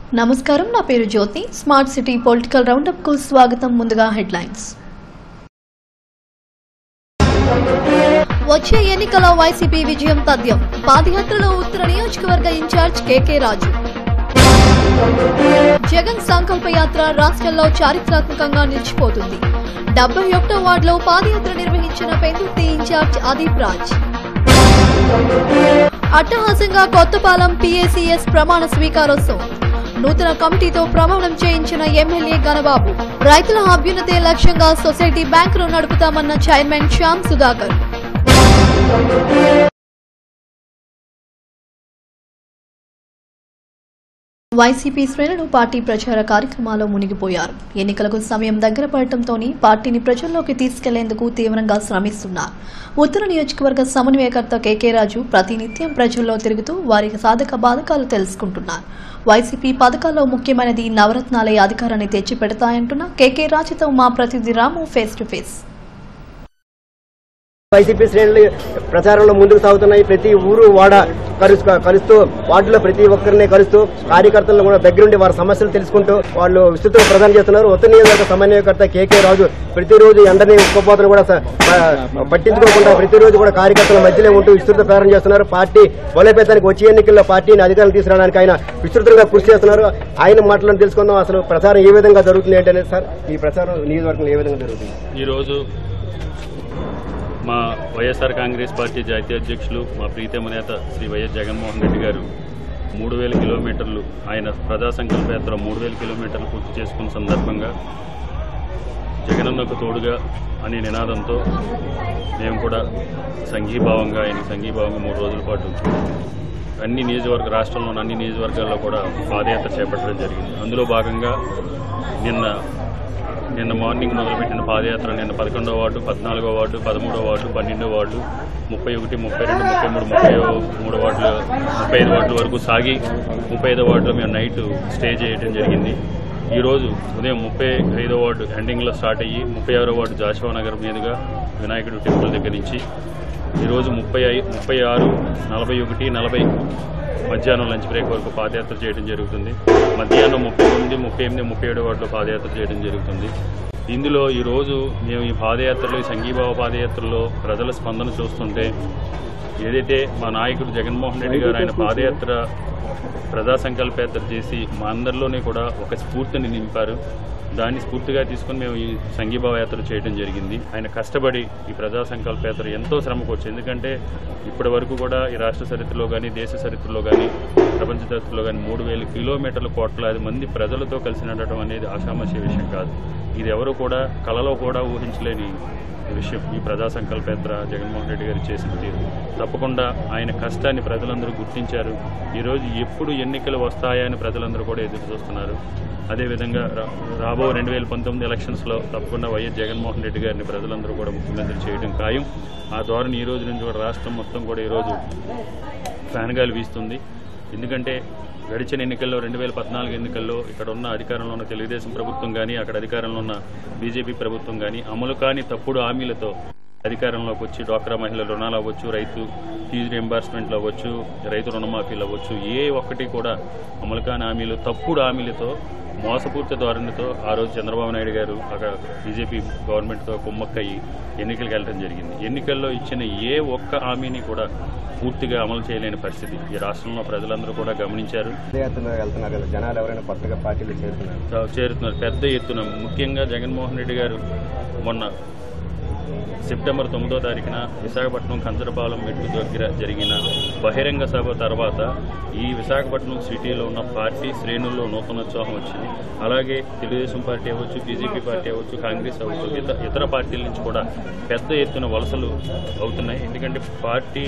నమస్కారం నా పేరు Jyothi smart city political roundup కు స్వాగతం ముందుగా హెడ్లైన్స్ వచ్చే ఎన్నికల వైసీపీ విజయం తథ్యం పాదయాత్రలో ఉత్తర నియోజకవర్గ ఇన్ఛార్జ్ కేకే రాజు జగన్ సంకల్ప యాత్ర రాష్ట్రంలో చారిత్రాత్మకంగా నిలిచిపోతుంది డెబ్బై ఒకటో వార్డులో పాదయాత్ర నిర్వహించిన పెందుర్తి ఇన్ఛార్జ్ అదీప్ రాజ్ అట్టహాసంగా కొత్తపాలెం పీఏసీఎస్ ప్రమాణ స్వీకారోత్సవం నూతన కమిటీతో ప్రమాణం చేయించిన ఎమ్మెల్యే గణబాబు రైతుల అభ్యున్నతే లక్ష్యంగా సొసైటీ బ్యాంకులు నడుపుతామన్న చైర్మన్ శ్యామ్ సుధాకర్ వైసీపీ శ్రేణులు పార్టీ ప్రచార కార్యక్రమాల్లో మునిగిపోయారు ఎన్నికలకు సమయం దగ్గర పడటంతోనే పార్టీని ప్రజల్లోకి తీసుకెళ్లేందుకు తీవ్రంగా శ్రమిస్తున్నారు ఉత్తర నియోజకవర్గ సమన్వయకర్త కేకే రాజు ప్రతినిత్యం ప్రజల్లో తిరుగుతూ వారి సాధక బాధకాలు తెలుసుకుంటున్నారు వైసీపీ పథకాల్లో ముఖ్యమైనది నవరత్నాలే అధికారాన్ని తెచ్చి పెడతాయంటున్న కేకే రాజుతో మా ప్రతినిధి Ramu face to face YCP శ్రేణులు ప్రచారంలో ముందుకు సాగుతున్నాయి ప్రతి ఊరు వాడ కలుసు కలుస్తూ వార్డులో ప్రతి ఒక్కరిని కలుస్తూ కార్యకర్తలను కూడా దగ్గరుండి వారి సమస్యలు తెలుసుకుంటూ వాళ్ళు విస్తృతంగా ప్రదానం చేస్తున్నారు ఉత్తర నియోజకవర్గ సమన్వయకర్త కేకే రాజు ప్రతిరోజు ఎండని ఉక్కపోతను కూడా స- ప- పట్టించుకోకుండా ప్రతిరోజు కూడా కార్యకర్తల మధ్యలో ఉంటూ విస్తృత ప్రచారం చేస్తున్నారు పార్టీ బలోపేతానికి వచ్చే ఎన్నికల్లో పార్టీని అధికారం తీసుకురావడానికి ఆయన విస్తృతంగా కృషి చేస్తున్నారు ఆయన మాటలను తెలుసుకుందాం అసలు ప్రచారం ఏ విధంగా జరుగుతుంది ఏంటనే సార్ ఈ ప్రచారం నియోజకవర్గంలో ఏ విధంగా జరుగుతుంది ఈరోజు మా వైఎస్ఆర్ కాంగ్రెస్ పార్టీ జాతీయ అధ్యక్షులు మా ప్రీతమ నేత శ్రీ వైఎస్ జగన్మోహన్ రెడ్డి గారు మూడు వేల కిలోమీటర్లు ఆయన ప్రజా సంకల్ప యాత్ర మూడు వేల కిలోమీటర్లు పూర్తి చేసుకున్న సందర్భంగా జగనన్నకు తోడుగా అనే నినాదంతో మేము కూడా సంఘీభావంగా ఆయన సంఘీభావంగా మూడు రోజుల పాటు అన్ని నియోజకవర్గ రాష్ట్రంలోని అన్ని నియోజకవర్గాల్లో కూడా పాదయాత్ర చేపట్టడం జరిగింది అందులో భాగంగా నిన్న నిన్న మార్నింగ్ మొదలుపెట్టిన పాదయాత్ర నిన్న పదకొండవ వార్డు పద్నాలుగో వార్డు పదమూడో వార్డు పన్నెండో వార్డు ముప్పై ఒకటి ముప్పై రెండు ముప్పై మూడు ముప్పై మూడు వార్డులు ముప్పై ఐదు వార్డుల వరకు సాగి ముప్పై ఐదో వార్డులో మేము నైట్ స్టే చేయడం జరిగింది ఈరోజు ఉదయం ముప్పై ఐదో వార్డు ఎండింగ్లో స్టార్ట్ అయ్యి ముప్పై ఆరో వార్డు జాషువా నగర్ మీదుగా వినాయకుడు టెంపుల్ దగ్గర నుంచి ఈరోజు ముప్పై ఐ ముప్పై ఆరు నలభై ఒకటి నలభై మధ్యాహ్నం లంచ్ బ్రేక్ వరకు పాదయాత్ర చేయడం జరుగుతుంది మధ్యాహ్నం ముప్పై తొమ్మిది ముప్పై ఎనిమిది ముప్పై ఏడు వాటిలో పాదయాత్ర చేయడం జరుగుతుంది ఇందులో ఈరోజు మేము ఈ పాదయాత్రలో ఈ సంఘీభావ పాదయాత్రలో ప్రజల స్పందన చూస్తుంటే ఏదైతే మా నాయకుడు జగన్మోహన్ రెడ్డి గారు ఆయన పాదయాత్ర ప్రజా సంకల్పయాత్ర చేసి మా అందరిలోనే కూడా ఒక స్ఫూర్తిని నింపారు దాన్ని స్ఫూర్తిగా తీసుకుని మేము ఈ సంఘీభావ యాత్ర చేయడం జరిగింది ఆయన కష్టపడి ఈ ప్రజా సంకల్ప యాత్ర ఎంతో శ్రమకు వచ్చింది ఎందుకంటే ఇప్పటి వరకు కూడా ఈ రాష్ట్ర చరిత్రలో కానీ దేశ చరిత్రలో కానీ ప్రపంచ చరిత్రలో కానీ మూడు వేల కిలోమీటర్ల కోట్లాది మంది ప్రజలతో కలిసి నడవడం అనేది ఆషామాషి విషయం కాదు ఇది ఎవరు కూడా కలలో కూడా ఊహించలేని విషయం ఈ ప్రజా సంకల్పయాత్ర జగన్మోహన్ రెడ్డి గారు చేసిన తీరు తప్పకుండా ఆయన కష్టాన్ని ప్రజలందరూ గుర్తించారు ఈరోజు ఎప్పుడు ఎన్నికలు వస్తాయని ప్రజలందరూ కూడా ఎదురు చూస్తున్నారు అదేవిధంగా రా రాబో రెండు వేల పంతొమ్మిది ఎలక్షన్స్లో తప్పకుండా వైఎస్ జగన్మోహన్ రెడ్డి గారిని ప్రజలందరూ కూడా ముఖ్యమంత్రి చేయడం ఖాయం ఆ ధోరణి ఈ రోజు నుంచి కూడా రాష్ట్రం మొత్తం కూడా ఈరోజు ఫ్యాన్గాలు వీస్తుంది ఎందుకంటే గడిచిన ఎన్నికల్లో రెండు వేల పద్నాలుగు ఎన్నికల్లో ఇక్కడ ఉన్న అధికారంలో ఉన్న తెలుగుదేశం ప్రభుత్వం కానీ అక్కడ అధికారంలో ఉన్న బీజేపీ ప్రభుత్వం కానీ అమలు కాని తప్పుడు హామీలతో అధికారంలోకి వచ్చి డ్వాక్రా మహిళల రుణాలు అవ్వచ్చు రైతు ఫీజు రియంబర్స్మెంట్లు అవ్వచ్చు రైతు రుణమాఫీలు అవ్వచ్చు ఏ ఒక్కటి కూడా అమలు కాని హామీలు తప్పుడు హామీలతో మోసపూర్తి ధోరణితో ఆ రోజు చంద్రబాబు నాయుడు గారు అక్కడ బీజేపీ గవర్నమెంట్తో కుమ్మక్కయ్యి ఎన్నికలకు వెళ్ళడం జరిగింది ఎన్నికల్లో ఇచ్చిన ఏ ఒక్క హామీని కూడా పూర్తిగా అమలు చేయలేని పరిస్థితి ఈ రాష్ట్రంలో ప్రజలందరూ కూడా గమనించారు పాదయాత్రలో వెళ్తున్నారు కదా జనాలు ఎవరైనా కొత్తగా పార్టీలు చేరుతున్నారు చేరుతున్నారు పెద్ద ఎత్తున ముఖ్యంగా జగన్మోహన్ రెడ్డి గారు మొన్న సెప్టెంబర్ తొమ్మిదో తారీఖున విశాఖపట్నం కంచరపాలెం మెట్టు దగ్గర జరిగిన బహిరంగ సభ తర్వాత ఈ విశాఖపట్నం సిటీలో ఉన్న పార్టీ శ్రేణుల్లో నూతనోత్సాహం వచ్చింది అలాగే తెలుగుదేశం పార్టీ అవ్వచ్చు బీజేపీ పార్టీ అవ్వచ్చు కాంగ్రెస్ అవ్వచ్చు ఇతర ఇతర పార్టీల నుంచి కూడా పెద్ద ఎత్తున వలసలు అవుతున్నాయి ఎందుకంటే పార్టీ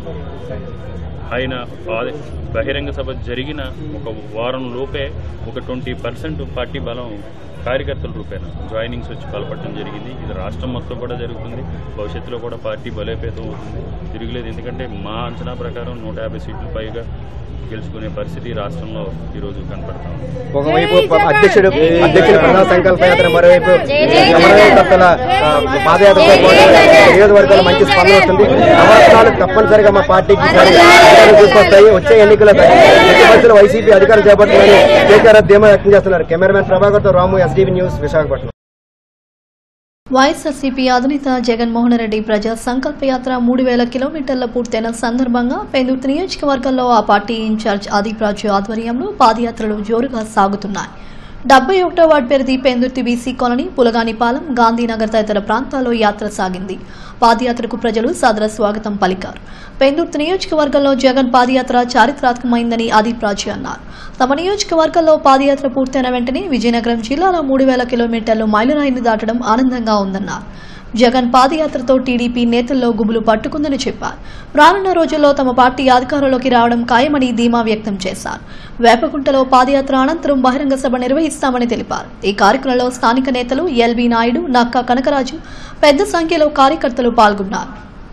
ఆయన బా- బహిరంగ సభ జరిగిన ఒక వారం లోపే ఒక ట్వంటీ పర్సెంట్ పార్టీ బలం కార్యకర్తల రూపేణ జాయినింగ్స్ వచ్చి బలపడటం జరిగింది ఇది రాష్ట్రం మొత్తం కూడా జరుగుతుంది భవిష్యత్తులో కూడా పార్టీ బలోపేతం అవుతుంది తిరుగులేదు ఎందుకంటే మా అంచనా ప్రకారం నూట యాభై సీట్లు పైగా గెలుచుకునే పరిస్థితి రాష్ట్రంలో ఈరోజు కనపడతా ఉంది ఒకవైపు అధ్యక్షుడు అధ్యక్షుడు ప్రజా సంకల్ప యాత్ర మరోవైపు సమన్వయకర్తల ఆ, పాదయాత్రతో పాటు నియోజకవర్గాలు మంచి స్పందన వస్తుంది నవరత్నాలు తప్పనిసరిగా మా పార్టీకి ఈసారి అధికారం తీసుకొస్తాయి వచ్చే ఎన్నికల ప్రతిపక్షులు వైసీపీ అధికారం చేపట్టాలని కేసీఆర్ ధీమా వ్యక్తం చేస్తున్నారు కెమెరామెన్ ప్రభాకర్తో రాము ఎస్డీవీ న్యూస్ విశాఖపట్నం వైఎస్ఆర్సీపీ అధినేత జగన్మోహన్ రెడ్డి ప్రజా సంకల్ప యాత్ర మూడు వేల కిలోమీటర్ల పూర్తయిన సందర్భంగా పెందుర్తి నియోజకవర్గంలో ఆ పార్టీ ఇన్ఛార్జ్ ఆదిప్ రాజు ఆధ్వర్యంలో పాదయాత్రలు జోరుగా సాగుతున్నాయి డెబ్బై ఒకటో వార్డు పరిధి పెందుర్తి బీసీ కాలనీ పులగానిపాలెం గాంధీనగర్ తదితర ప్రాంతాల్లో యాత్ర సాగింది పాదయాత్రకు ప్రజలు సాదర స్వాగతం పలికారు పెందుర్తి నియోజకవర్గంలో జగన్ పాదయాత్ర చారిత్రాత్మకమైందని ఆదిప్ రాజు అన్నారు తమ నియోజకవర్గంలో పాదయాత్ర పూర్తయిన వెంటనే విజయనగరం జిల్లాలో మూడు వేల కిలోమీటర్లు మైలురాయిని దాటడం ఆనందంగా ఉందన్నారు జగన్ పాదయాత్రతో టీడీపీ నేతల్లో గుబులు పట్టుకుందని చెప్పారు రానున్న రోజుల్లో తమ పార్టీ అధికారంలోకి రావడం ఖాయమని ధీమా వ్యక్తం చేశారు వేపకుంటలో పాదయాత్ర అనంతరం బహిరంగ సభ నిర్వహిస్తామని తెలిపారు ఈ కార్యక్రమంలో స్థానిక నేతలు ఎల్బీ నాయుడు నక్కా కనకరాజు పెద్ద సంఖ్యలో కార్యకర్తలు పాల్గొన్నారు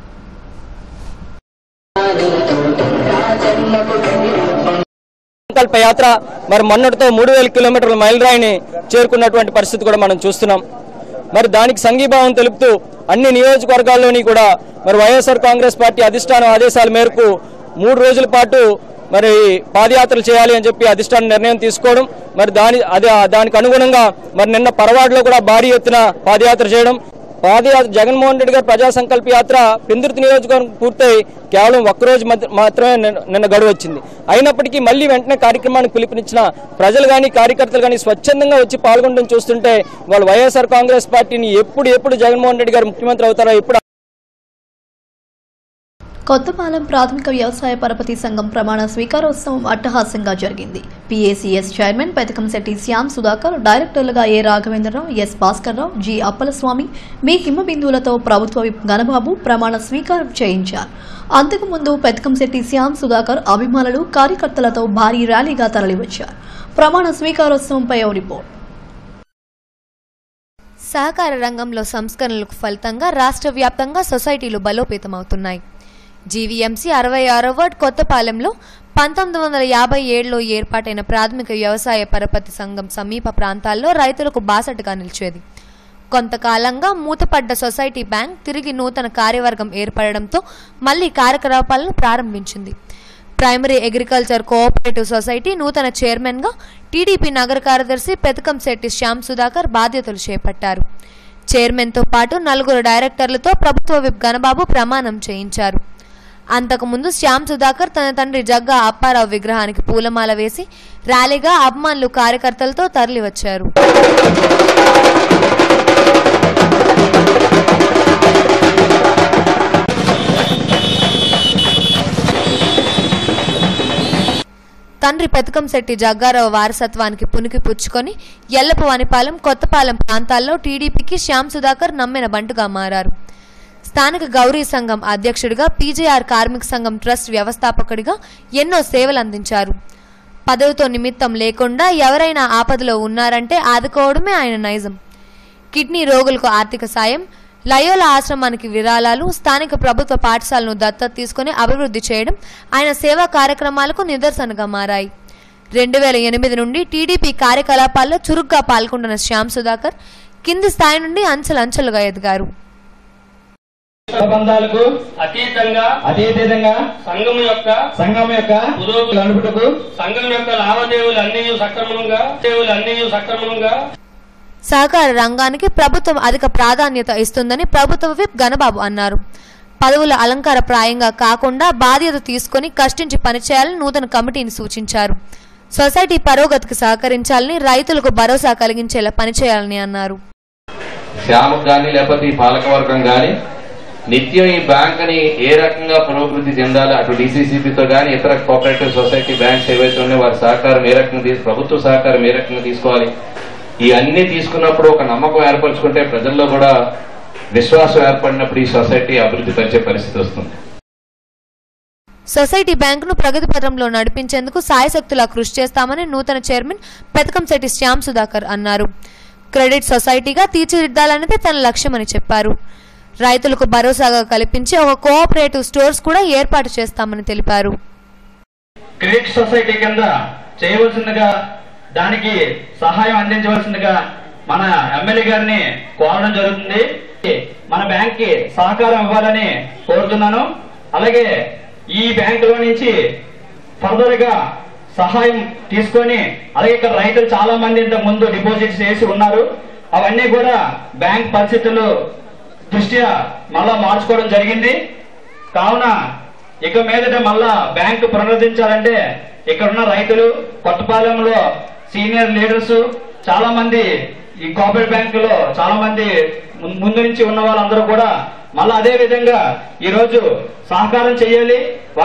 సంకల్ప యాత్ర మరి మొన్నటితో మూడు వేల కిలోమీటర్ల మైలురాయిని చేరుకున్నటువంటి పరిస్థితి కూడా మనం చూస్తున్నాం మరి దానికి సంఘీభావం తెలుపుతూ అన్ని నియోజకవర్గాల్లోని కూడా మరి వైఎస్ఆర్ కాంగ్రెస్ పార్టీ అధిష్టానం ఆదేశాల మేరకు మూడు రోజుల పాటు మరి పాదయాత్రలు చేయాలి అని చెప్పి అధిష్టానం నిర్ణయం తీసుకోవడం మరి దాని అది దానికి అనుగుణంగా మరి నిన్న పరవాడలో కూడా భారీ ఎత్తున పాదయాత్ర చేయడం పాదయాత్ర జగన్మోహన్ రెడ్డి గారి ప్రజా సంకల్ప యాత్ర పెందుర్తి నియోజకవర్గం పూర్తయి కేవలం ఒక్కరోజు మధ్య- మాత్రమే నిన్న- నిన్న గడువు వచ్చింది అయినప్పటికీ మళ్ళీ వెంటనే కార్యక్రమానికి పిలుపునిచ్చిన ప్రజలు కానీ కార్యకర్తలు కానీ స్వచ్ఛందంగా వచ్చి పాల్గొనడం చూస్తుంటే వాళ్ళు వైఎస్ఆర్ కాంగ్రెస్ పార్టీని ఎప్పుడు ఎప్పుడు జగన్మోహన్ రెడ్డి గారు ముఖ్యమంత్రి అవుతారో ఎప్పుడు కొత్తపాలెం ప్రాథమిక వ్యవసాయ పరపతి సంఘం ప్రమాణ స్వీకారోత్సవం అట్టహాసంగా జరిగింది పీఏసీఎస్ చైర్మన్ పెతకంశెట్టి శ్యామ్ సుధాకర్ డైరెక్టర్లుగా A Raghavendra Rao S Bhaskar Rao G Appalaswamy మీ హిమబిందువులతో ప్రభుత్వ విప్ గణబాబు ప్రమాణ స్వీకారం చేయించారు అంతకుముందు పెతకంశెట్టి శ్యామ్ సుధాకర్ అభిమానులు కార్యకర్తలతో భారీ ర్యాలీగా తరలివచ్చారు ప్రమాణ స్వీకారోత్సవంపై ఓ రిపోర్ట్ సహకార రంగంలో సంస్కరణలకు ఫలితంగా రాష్ట్ర వ్యాప్తంగా సొసైటీలు బలోపేతమవుతున్నాయి జీవీఎంసీ అరవై ఆరో వార్డ్ కొత్తపాలెంలో పంతొమ్మిది వందల యాభై ఏడులో ఏర్పాటైన ప్రాథమిక వ్యవసాయ పరపతి సంఘం సమీప ప్రాంతాల్లో రైతులకు బాసటగా నిలిచేది కొంతకాలంగా మూతపడ్డ సొసైటీ బ్యాంక్ తిరిగి నూతన కార్యవర్గం ఏర్పడడంతో మళ్లీ కార్యకలాపాలను ప్రారంభించింది ప్రైమరీ అగ్రికల్చర్ కోఆపరేటివ్ సొసైటీ నూతన చైర్మన్గా టీడీపీ నగర కార్యదర్శి పెతకంశెట్టి శ్యామ్ సుధాకర్ బాధ్యతలు చేపట్టారు చైర్మన్తో పాటు నలుగురు డైరెక్టర్లతో ప్రభుత్వ విప్ గణబాబు ప్రమాణం చేయించారు అంతకుముందు శ్యామ్ సుధాకర్ తన తండ్రి జగ్గా అప్పారావు విగ్రహానికి పూలమాల వేసి ర్యాలీగా అభిమానులు కార్యకర్తలతో తరలివచ్చారు తండ్రి పెతకంశెట్టి జగ్గారావు వారసత్వానికి పునికి పుచ్చుకొని ఎల్లపవానిపాలెం కొత్తపాలెం ప్రాంతాల్లో టీడీపీకి శ్యామ్ సుధాకర్ నమ్మిన బంటుగా మారారు స్థానిక గౌరీ సంఘం అధ్యక్షుడిగా పీజేఆర్ కార్మిక సంఘం ట్రస్ట్ వ్యవస్థాపకుడిగా ఎన్నో సేవలు అందించారు పదవితో నిమిత్తం లేకుండా ఎవరైనా ఆపదలో ఉన్నారంటే ఆదుకోవడమే ఆయన నైజం కిడ్నీ రోగులకు ఆర్థిక సాయం లయోలా ఆశ్రమానికి విరాళాలు స్థానిక ప్రభుత్వ పాఠశాలను దత్తత తీసుకుని అభివృద్ధి చేయడం ఆయన సేవా కార్యక్రమాలకు నిదర్శనగా మారాయి రెండు వేల ఎనిమిది నుండి టీడీపీ కార్యకలాపాల్లో చురుగ్గా పాల్గొంటున్న శ్యామ్ సుధాకర్ కింది స్థాయి నుండి అంచెలంచెలుగా ఎదిగారు బంధాలకు అతీతంగా అతీతంగా సంఘం యొక్క సంఘం యొక్క పురోగతి నడుపుటకు సంఘం యొక్క లావాదేవీలు అన్ని సక్రమంగా సేవలు అన్ని సక్రమంగా సహకార రంగానికి ప్రభుత్వం అధిక ప్రాధాన్యత ఇస్తుందని ప్రభుత్వ విప్ గణబాబు అన్నారు పదవుల అలంకార ప్రాయంగా కాకుండా బాధ్యత తీసుకొని కష్టించి పనిచేయాలని నూతన కమిటీని సూచించారు సొసైటీ పరోగతికి సహకరించాలని రైతులకు భరోసా కలిగించేలా పనిచేయాలని అన్నారు శ్యామకు కానీ లేకపోతే ఈ పాలకవర్గం కానీ నిత్యం ఈ బ్యాంక్ని ఏ రకంగా పురోభివృద్ధి చెందాలి అటు డీసీసీబీతో కానీ ఇతర కోఆపరేటివ్ సొసైటీ బ్యాంక్స్ ఏవైతే ఉన్నాయో వారి సహకారం ఏ రకంగా తీసు ప్రభుత్వ సహకారం ఏ రకంగా తీసుకోవాలి ఈ అన్ని తీసుకున్నప్పుడు ఒక నమ్మకం ఏర్పరచుకుంటే ప్రజల్లో కూడా విశ్వాసం ఏర్పడినప్పుడు ఈ సొసైటీ అభివృద్ధి పరిచే పరిస్థితి వస్తుంది సొసైటీ బ్యాంకును ప్రగతి పథంలో నడిపించేందుకు సాయశక్తులా కృషి చేస్తామని నూతన చైర్మన్ పెతకంశెట్టి శ్యామ్ సుధాకర్ అన్నారు క్రెడిట్ సొసైటీగా తీర్చిదిద్దాలన్నదే తన లక్ష్యమని చెప్పారు రైతులకు భరోసాగా కల్పించి ఒక కోఆపరేటివ్ స్టోర్స్ కూడా ఏర్పాటు చేస్తామని తెలిపారు క్రెడిట్ సొసైటీ కింద చేయవలసిందిగా దానికి సహాయం అందించవలసిందిగా మన ఎమ్మెల్యే గారిని కోరడం జరుగుతుంది మన బ్యాంక్ కి సహకారం ఇవ్వాలని కోరుతున్నాను అలాగే ఈ బ్యాంక్ లో నుంచి ఫర్దర్ గా సహాయం తీసుకొని అలాగే ఇక్కడ రైతులు చాలా మంది ఇంతకు ముందు డిపాజిట్స్ చేసి ఉన్నారు అవన్నీ కూడా బ్యాంక్ పరిస్థితులు దృష్ట్యా మళ్ళా మార్చుకోవడం జరిగింది కావున ఇక మీదట మళ్ళా బ్యాంకు పునరుద్ధరించాలంటే ఇక్కడ ఉన్న రైతులు కొత్తపాలెంలో సీనియర్ లీడర్స్ చాలా మంది ఈ కోఆపరేటివ్ బ్యాంకులో చాలా మంది ము- ముందు నుంచి ఉన్న వాళ్ళందరూ కూడా మళ్ళా అదే విధంగా ఈ రోజు సహకారం చేయాలి వాళ్ళ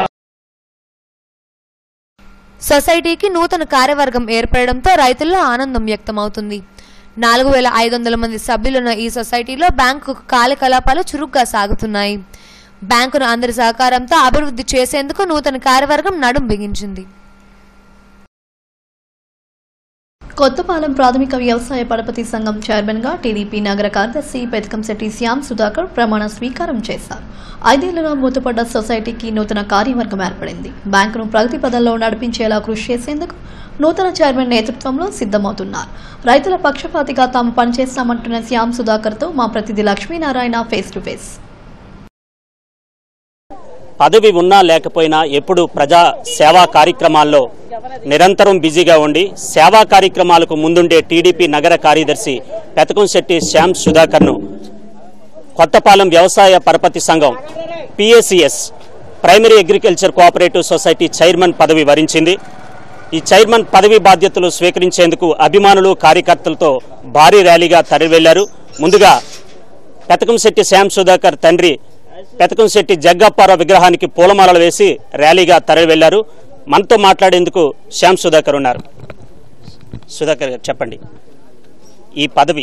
సొసైటీకి నూతన కార్యవర్గం ఏర్పడడంతో రైతుల్లో ఆనందం వ్యక్తమవుతుంది నాలుగు వేల ఐదు వందల మంది సభ్యులున్న ఈ సొసైటీలో బ్యాంకు కార్యకలాపాలు చురుగ్గా సాగుతున్నాయి బ్యాంకును అందరి సహకారంతో అభివృద్ధి చేసేందుకు నూతన కార్యవర్గం నడుం బిగించింది కొత్తపాలెం ప్రాథమిక వ్యవసాయ పరపతి సంఘం చైర్మన్ గా టీడీపీ నగర కార్యదర్శి పెతకంశెట్టి శ్యామ్ సుధాకర్ ప్రమాణ స్వీకారం చేశారు ఐదేళ్లుగా మూతపడ్డ సొసైటీకి నూతన కార్యవర్గం ఏర్పడింది బ్యాంకును ప్రగతి పదంలో నడిపించేలా కృషి చేసేందుకు నూతన చైర్మన్ నేతృత్వంలో సిద్ధమవుతున్నారు రైతుల పక్షపాతిగా తాము పనిచేస్తామంటున్న శ్యామ్ సుధాకర్తో మా ప్రతినిధి లక్ష్మీనారాయణ ఫేస్ టు ఫేస్ పదవి ఉన్నా లేకపోయినా ఎప్పుడు ప్రజా సేవా కార్యక్రమాల్లో నిరంతరం బిజీగా ఉండి సేవా కార్యక్రమాలకు ముందుండే టీడీపీ నగర కార్యదర్శి పెతకంశెట్టి శ్యామ్ సుధాకర్ను కొత్తపాలెం వ్యవసాయ పరపతి సంఘం PACS primary agriculture cooperative society chairman పదవి వరించింది ఈ చైర్మన్ పదవి బాధ్యతలు స్వీకరించేందుకు అభిమానులు కార్యకర్తలతో భారీ ర్యాలీగా తరలివెళ్లారు ముందుగా పెతకంశెట్టి శ్యామ్ సుధాకర్ తండ్రి పెతకంశెట్టి జగ్గప్పారావు విగ్రహానికి పూలమాలలు వేసి ర్యాలీగా తరలి వెళ్లారు మనతో మాట్లాడేందుకు శ్యామ్ సుధాకర్ ఉన్నారు సుధాకర్ గారు చెప్పండి ఈ పదవి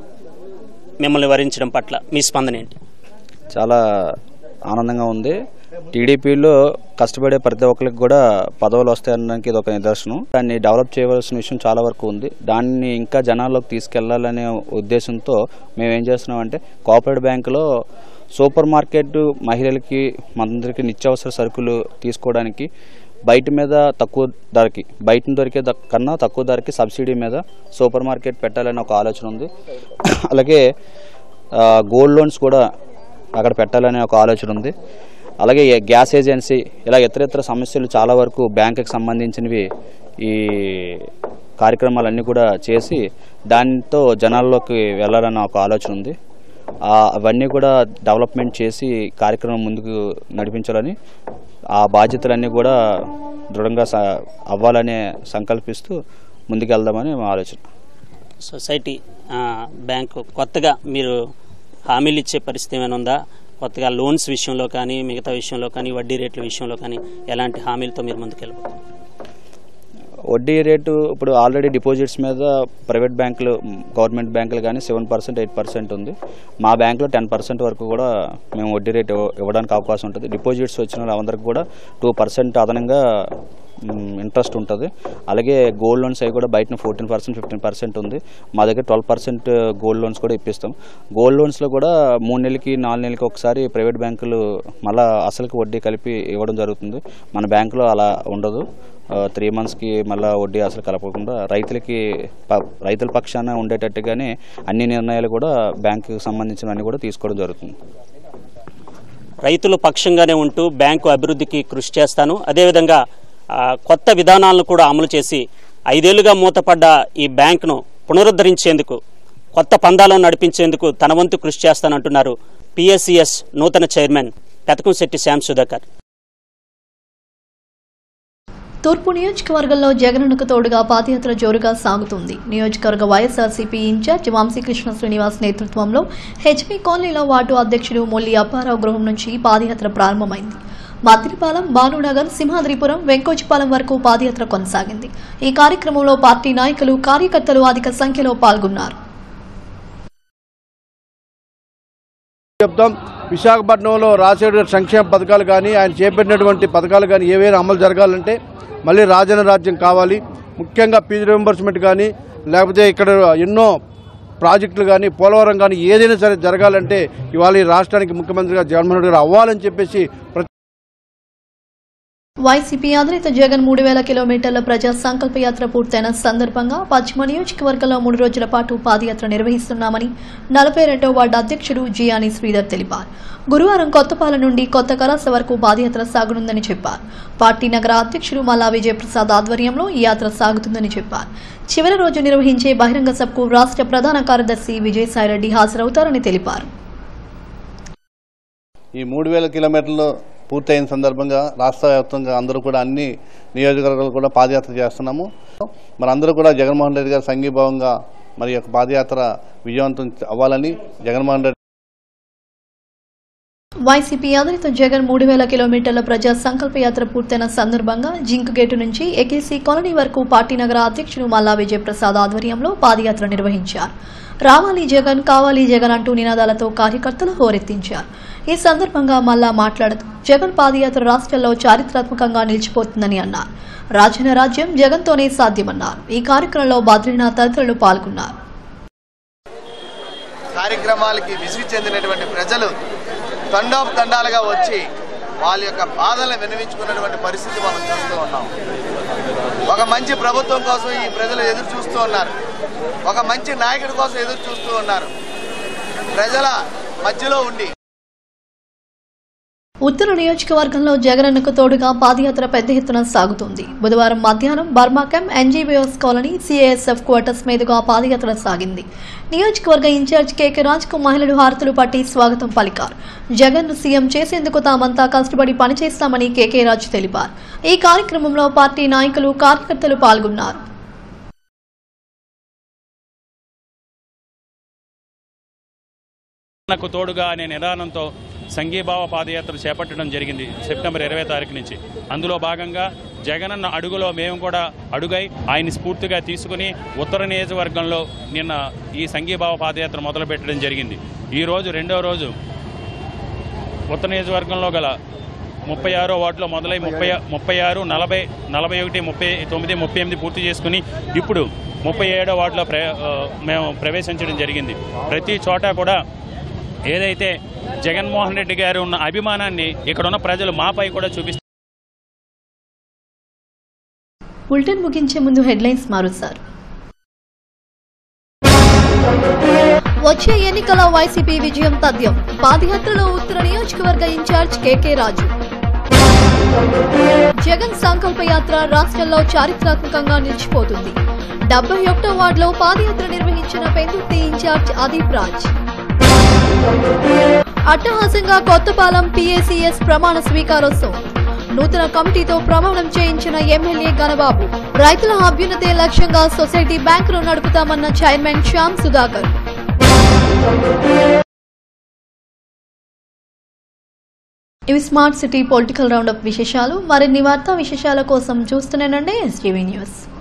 మిమ్మల్ని వరించడం పట్ల మీ స్పందన ఏంటి చాలా ఆనందంగా ఉంది టీడీపీలో కష్టపడే ప్రతి ఒక్కరికి కూడా పదవులు వస్తాయనడానికి ఇది ఒక నిదర్శనం దాన్ని డెవలప్ చేయవలసిన విషయం చాలా వరకు ఉంది దాన్ని ఇంకా జనాల్లోకి తీసుకెళ్లాలనే ఉద్దేశంతో మేము ఏం చేస్తున్నామంటే కోఆపరేటివ్ బ్యాంకులో సూపర్ మార్కెట్ మహిళలకి మనందరికీ నిత్యావసర సరుకులు తీసుకోవడానికి బయట మీద తక్కువ ధరకి బయట దొరికే ద- కన్నా తక్కువ ధరకి సబ్సిడీ మీద సూపర్ మార్కెట్ పెట్టాలని ఒక ఆలోచన ఉంది అలాగే ఆ, గోల్డ్ లోన్స్ కూడా అక్కడ పెట్టాలనే ఒక ఆలోచన ఉంది అలాగే ఈ గ్యాస్ ఏజెన్సీ ఇలా ఇతర ఇతర సమస్యలు చాలా వరకు బ్యాంకుకి సంబంధించినవి ఈ కార్యక్రమాలన్నీ కూడా చేసి దాంతో జనాల్లోకి వెళ్ళాలన్న ఒక ఆలోచన ఉంది ఆ, అవన్నీ కూడా డెవలప్మెంట్ చేసి కార్యక్రమం ముందుకు నడిపించాలని ఆ బాధ్యతలన్నీ కూడా దృఢంగా స- అవ్వాలనే సంకల్పిస్తూ ముందుకెళ్దామని మా ఆలోచన సొసైటీ ఆ, బ్యాంకు కొత్తగా మీరు హామీలు ఇచ్చే పరిస్థితి ఏమైనా ఉందా కొత్తగా లోన్స్ విషయంలో కానీ మిగతా విషయంలో కానీ వడ్డీ రేట్ల విషయంలో కానీ ఎలాంటి హామీలతో మీరు ముందుకెళ్ళబోతున్నారు వడ్డీ రేటు ఇప్పుడు ఆల్రెడీ డిపాజిట్స్ మీద ప్రైవేట్ బ్యాంకులు మ్, గవర్నమెంట్ బ్యాంకులు కానీ సెవెన్ పర్సెంట్ ఎయిట్ పర్సెంట్ ఉంది మా బ్యాంకులో టెన్ పర్సెంట్ వరకు కూడా మేము వడ్డీ రేట్ ఇవ్వ- ఇవ్వడానికి అవకాశం ఉంటుంది డిపాజిట్స్ వచ్చిన వాళ్ళందరికీ కూడా టూ పర్సెంట్ అదనంగా ఇంట్రెస్ట్ ఉంటుంది అలాగే గోల్డ్ లోన్స్ అవి కూడా బయట ఫోర్టీన్ పర్సెంట్ ఫిఫ్టీన్ పర్సెంట్ ఉంది మా దగ్గర ట్వెల్వ్ పర్సెంట్ గోల్డ్ లోన్స్ కూడా ఇప్పిస్తాం గోల్డ్ లోన్స్లో కూడా మూడు నెలలకి నాలుగు నెలలకి ఒకసారి ప్రైవేట్ బ్యాంకులు మళ్ళా అసలుకి వడ్డీ కలిపి ఇవ్వడం జరుగుతుంది మన బ్యాంకులో అలా ఉండదు త్రీ మంత్స్కి మళ్ళీ వడ్డీ అసలు కలపకుండా రైతులకి ప- రైతుల పక్షాన ఉండేటట్టుగానే అన్ని నిర్ణయాలు కూడా బ్యాంకుకి సంబంధించినవన్నీ కూడా తీసుకోవడం జరుగుతుంది రైతుల పక్షంగానే ఉంటూ బ్యాంకు అభివృద్ధికి కృషి చేస్తాను అదేవిధంగా ఆ, కొత్త విధానాలను కూడా అమలు చేసి ఐదేళ్లుగా మూతపడ్డ ఈ బ్యాంకును పునరుద్ధరించేందుకు కొత్త పందాలను నడిపించేందుకు తన వంతు కృషి చేస్తానంటున్నారు పిఎస్సిఎస్ నూతన చైర్మన్ పెతకంశెట్టి శ్యామ్ సుధాకర్ తూర్పు నియోజకవర్గంలో జగనన్నకు తోడుగా పాదయాత్ర జోరుగా సాగుతుంది నియోజకవర్గ వైఎస్ఆర్సీపీ ఇన్ఛార్జ్ వంశీకృష్ణ శ్రీనివాస్ నేతృత్వంలో హెచ్పీ కాలనీలో వార్డు అధ్యక్షుడు మొల్లి అప్పారావు గృహం నుంచి పాదయాత్ర ప్రారంభమైంది మద్దిపాలెం భానునగర్ సింహాద్రిపురం వెంకోచిపాలెం వరకు పాదయాత్ర కొనసాగింది ఈ కార్యక్రమంలో పార్టీ నాయకులు కార్యకర్తలు అధిక సంఖ్యలో పాల్గొన్నారు చెప్తాం విశాఖపట్నంలో రాజశేఖర గారి సంక్షేమ పథకాలు కానీ ఆయన చేపట్టినటువంటి పథకాలు కానీ ఏవైనా అమలు జరగాలంటే మళ్ళీ రాజన్న రాజ్యం కావాలి ముఖ్యంగా ఫీజు రింబర్స్మెంట్ కానీ లేకపోతే ఇక్కడ ఎన్నో ప్రాజెక్టులు కానీ పోలవరం కానీ ఏదైనా సరే జరగాలంటే ఇవాళ ఈ రాష్ట్రానికి ముఖ్యమంత్రిగా జగన్మోహన్ రెడ్డి గారు అవ్వాలని చెప్పేసి ప్రతి వైసీపీ అధినేత జగన్ మూడు వేల కిలోమీటర్ల ప్రజా సంకల్ప యాత్ర పూర్తయిన సందర్భంగా పశ్చిమ నియోజకవర్గంలో మూడు రోజుల పాటు పాదయాత్ర నిర్వహిస్తున్నామని నలభై రెండవ వార్డు అధ్యక్షుడు జియాని శ్రీధర్ తెలిపారు గురువారం కొత్తపాలెం నుండి కొత్త కలాస వరకు పాదయాత్ర సాగనుందని చెప్పారు పార్టీ నగర అధ్యక్షుడు మల్లా విజయప్రసాద్ ఆధ్వర్యంలో ఈ యాత్ర సాగుతుందని చెప్పారు చివరి రోజు నిర్వహించే బహిరంగ సభకు రాష్ట్ర ప్రధాన కార్యదర్శి విజయసాయిరెడ్డి హాజరవుతారని తెలిపారు ఈ మూడు వేల కిలోమీటర్లు పూర్తయిన సందర్భంగా రాష్ట్ర వ్యాప్తంగా అందరూ కూడా అన్ని నియోజకవర్గాలు కూడా పాదయాత్ర చేస్తున్నాము మరి అందరూ కూడా జగన్మోహన్ రెడ్డి గారి సంఘీభావంగా మరి ఈ యొక్క పాదయాత్ర విజయవంతం అవ్వాలని జగన్మోహన్ రెడ్డి వైసీపీ అధినేత జగన్ మూడు వేల కిలోమీటర్ల ప్రజా సంకల్ప యాత్ర పూర్తయిన సందర్భంగా జింక్ గేటు నుంచి ఏకేసీ కాలనీ వరకు పార్టీ నగర అధ్యక్షుడు మల్లా విజయప్రసాద్ ఆధ్వర్యంలో పాదయాత్ర నిర్వహించారు రావాలి జగన్ కావాలి జగన్ అంటూ నినాదాలతో కార్యకర్తలు హోరెత్తించారు ఈ సందర్భంగా మల్లా మాట్లాడుతూ జగన్ పాదయాత్ర రాష్ట్రంలో చారిత్రాత్మకంగా నిలిచిపోతుందని అన్నారు రాజన రాజ్యం జగన్తోనే సాధ్యమన్నారు ఈ కార్యక్రమంలో బద్రీనాథ్ తదితరులు పాల్గొన్నారు కార్యక్రమాలకి విసిగి చెందినటువంటి ప్రజలు తండోపు తండాలుగా వచ్చి వాళ్ళ యొక్క బాధలను వినవించుకున్నటువంటి పరిస్థితి మనం చూస్తూ ఉన్నాం ఒక మంచి ప్రభుత్వం కోసం ఈ ప్రజలు ఎదురు చూస్తూ ఉన్నారు ఒక మంచి నాయకుడి కోసం ఎదురు చూస్తూ ఉన్నారు ప్రజల మధ్యలో ఉండి ఉత్తర నియోజకవర్గంలో జగనన్నకు తోడుగా పాదయాత్ర పెద్ద ఎత్తున సాగుతుంది బుధవారం మధ్యాహ్నం బర్మాకం ఎన్జీబీఎస్ కాలనీ సిఐఎస్ఎఫ్ క్వార్టర్స్ మీదుగా పాదయాత్ర సాగింది నియోజకవర్గ ఇన్ఛార్జ్ కేకే రాజ్కు మహిళలు హారతులు పట్టి స్వాగతం పలికారు జగన్ సీఎం చేసేందుకు తామంతా కష్టపడి పనిచేస్తామని కేకే రాజ్ తెలిపారు ఈ కార్యక్రమంలో పార్టీ నాయకులు కార్యకర్తలు పాల్గొన్నారు నాకు తోడుగా అనే నిదానంతో సంఘీభావ పాదయాత్ర చేపట్టడం జరిగింది సెప్టెంబర్ ఇరవై తారీఖు నుంచి అందులో భాగంగా జగనన్న అడుగులో మేము కూడా అడుగై ఆయన్ని స్ఫూర్తిగా తీసుకుని ఉత్తర నియోజకవర్గంలో నిన్న ఈ సంఘీభావ పాదయాత్ర మొదలుపెట్టడం జరిగింది ఈ రోజు రెండో రోజు ఉత్తర నియోజకవర్గంలో గల ముప్పై ఆరో వార్డులో మొదలై ముప్పై ముప్పై ఆరు నలభై నలభై ఒకటి ముప్పై తొమ్మిది ముప్పై ఎనిమిది పూర్తి చేసుకుని ఇప్పుడు ముప్పై ఏడో వార్డులో ప్ర ఆ, మేము ప్రవేశించడం జరిగింది ప్రతి చోట కూడా ఏదైతే జగన్మోహన్ రెడ్డి గారు ఉన్న అభిమానాన్ని ఇక్కడ ఉన్న ప్రజలు మాపై కూడా చూపిస్తారు బులెటిన్ ముగించే ముందు హెడ్లైన్స్ మారుస్తారు వచ్చే ఎన్నికల వైసీపీ విజయం తథ్యం పాదయాత్రలో ఉత్తర నియోజకవర్గ ఇన్ఛార్జ్ కేకే రాజు జగన్ సంకల్ప యాత్ర రాష్ట్రంలో చారిత్రాత్మకంగా నిలిచిపోతుంది డెబ్బై ఒకటో వార్డులో పాదయాత్ర నిర్వహించిన పెందుర్తి ఇన్ఛార్జ్ అదీప్ రాజ్ అట్టహాసంగా కొత్తపాలెం పిఏసీఎస్ ప్రమాణ స్వీకారోత్సవం నూతన కమిటీతో ప్రమాణం చేయించిన ఎమ్మెల్యే గణబాబు రైతుల అభ్యున్నతే లక్ష్యంగా సొసైటీ బ్యాంకును నడుపుతామన్న చైర్మన్ శ్యామ్ సుధాకర్ ఇవి స్మార్ట్ సిటీ పొలిటికల్ రౌండప్ విశేషాలు మరిన్ని వార్తా విశేషాల కోసం చూస్తూనేనండి ఎస్టీవీ న్యూస్